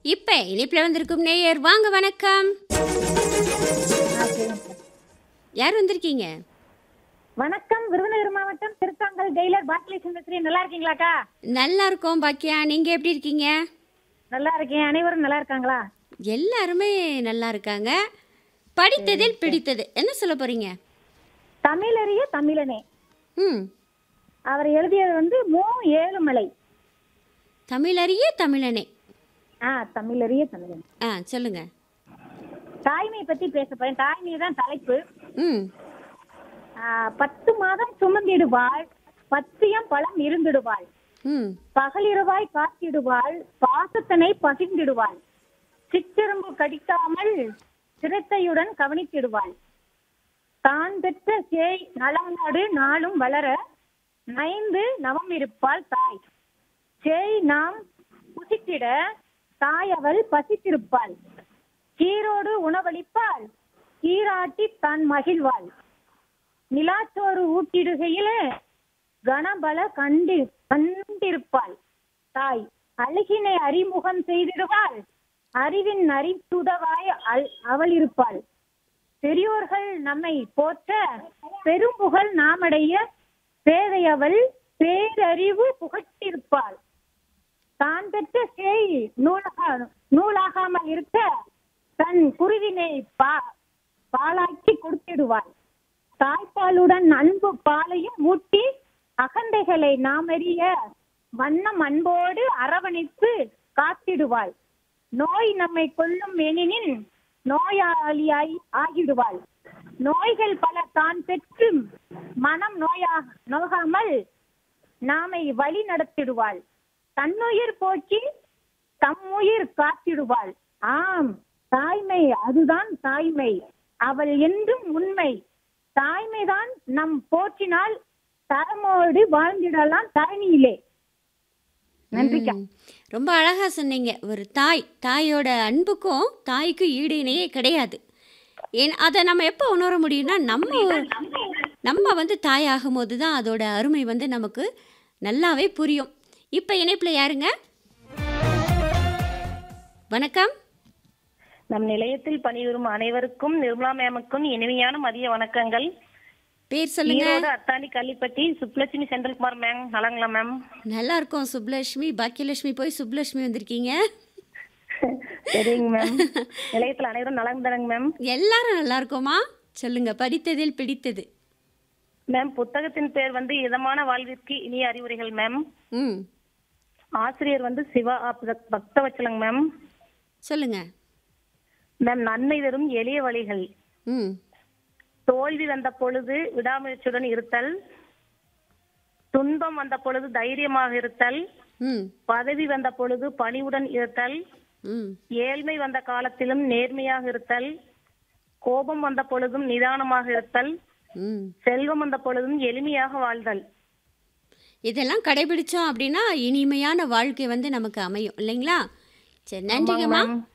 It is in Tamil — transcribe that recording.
இப்ப இணைப்பில் வந்திருக்கும் நேயர் வாங்க வணக்கம் யார் வந்திருக்கீங்க வணக்கம் விருதுநகர் மாவட்டம் திருத்தாங்கல் ஜெயிலர் பாக்கிலேஷன் பேசுறேன் நல்லா இருக்கீங்களாக்கா நல்லா இருக்கோம் பாக்கியா நீங்க எப்படி இருக்கீங்க நல்லா இருக்கேன் அனைவரும் நல்லா இருக்காங்களா எல்லாருமே நல்லா இருக்காங்க படித்ததில் பிடித்தது என்ன சொல்ல போறீங்க தமிழறிய தமிழனே ம் அவர் எழுதியது வந்து மு ஏழுமலை தமிழறிய தமிழனே ஆ தமிழறிய தமிழனே ஆ சொல்லுங்க தாய்மை பத்தி பேச போறேன் தாய்மை தான் தலைப்பு ம் ஆ, பத்து மாதம் சுமந்திடுவாள் பத்தியம் பழம் இருந்திடுவாள் ம் பகலிரவாய் காத்திடுவாள் பாசத்தனை பகிர்ந்திடுவாள் சிற்றெரும்பு கடிக்காமல் சிரத்தையுடன் கவனித்திடுவாள் தான் பெற்ற சேய் நலநாடு நாளும் வளர நைந்து நவம் இருப்பாள் தாய் சேய் நாம் புசித்திட தாய் அவள் பசித்திருப்பாள் சீரோடு உணவளிப்பாள் சீராட்டி தான் மகிழ்வாள் நிலாச்சோறு ஊட்டிடுகையிலே கணபல கண்டு கண்டிருப்பாள் தாய் அழகினை அறிமுகம் செய்திடுவாள் அறிவின் அறித்துதவாய் அல்- அவள் இருப்பாள் பெரியோர்கள் நம்மை போற்ற பெரும்புகழ் நாமடைய பேதை அவள் பேரறிவு புகட்டிருப்பாள் தான் பெற்ற சேய் நூலக நூலாகாமல் இருக்க தன் குருவினை பா பாலாக்கி கொடுத்திடுவாள் தாய்ப்பாலுடன் அன்பு பாலையும் ஊட்டி அகந்தைகளை நாம் அறிய வண்ணம் அன்போடு அரவணைத்து காத்திடுவாள் நோய் நம்மை கொல்லும் எனினின் நோயாளியாய் ஆகிடுவாள் நோய்கள் பல தான் பெற்று மனம் நோயா நோகாமல் நாமை வழி நடத்திடுவாள் தன்னுயிர் போக்கி தம்முயிர் காத்திடுவாள் ஆம் தாய்மை அதுதான் தாய்மை அவள் என்றும் உண்மை தாய்மைதான் நம் போற்றினால் தரமோடு வாழ்ந்திடலாம் தரணியிலே நன்றிக்கா ம். ரொம்ப அழகா சொன்னீங்க ஒரு தாய் தாயோட அன்புக்கும் தாய்க்கு ஈடு இணையே கிடையாது ஏன் அதை நம்ம எப்போ உணர முடியும்னா நம்ம நம்ம வந்து தாய் ஆகும்போது தான் அதோட அருமை வந்து நமக்கு நல்லாவே புரியும் இப்போ இணைப்பில் யாருங்க வணக்கம் நம் நிலையத்தில் பணிபுரியும் அனைவருக்கும் நிர்மலா மேமுக்கும் இனிமையான மதிய வணக்கங்கள் பேர் சொல்லுங்க ஈரோடு அத்தானி கள்ளிப்பட்டி சுப்லட்சுமி செந்தில்குமார் மேம் நலங்களா மேம் நல்லா இருக்கோம் சுப்லட்சுமி பாக்கியலட்சுமி போய் சுப்லட்சுமி வந்திருக்கீங்க சரிங்க மேம் நிலையத்தில் அனைவரும் நலம் தானங்க மேம் எல்லாரும் நல்லா இருக்கோமா சொல்லுங்க படித்ததில் பிடித்தது மேம் புத்தகத்தின் பேர் வந்து இதமான வாழ்விற்கு இனிய அறிவுரைகள் மேம் ம் ஆசிரியர் வந்து சிவா பக்தவச்சலங்க மேம் சொல்லுங்க மேம் நன்மை தரும் எளிய வழிகள் ம் தோல்வி வந்த பொழுது விடாமுயற்சியுடன் இருத்தல் துன்பம் வந்த பொழுது தைரியமாக இருத்தல் ம் பதவி வந்த பொழுது பணிவுடன் இருத்தல் ம் ஏழ்மை வந்த காலத்திலும் நேர்மையாக இருத்தல் கோபம் வந்த பொழுதும் நிதானமாக இருத்தல் ம் செல்வம் வந்த பொழுதும் எளிமையாக வாழ்தல் இதெல்லாம் கடைபிடிச்சோம் அப்படின்னா இனிமையான வாழ்க்கை வந்து நமக்கு அமையும் இல்லைங்களா சரி நன்றிங்கம்மா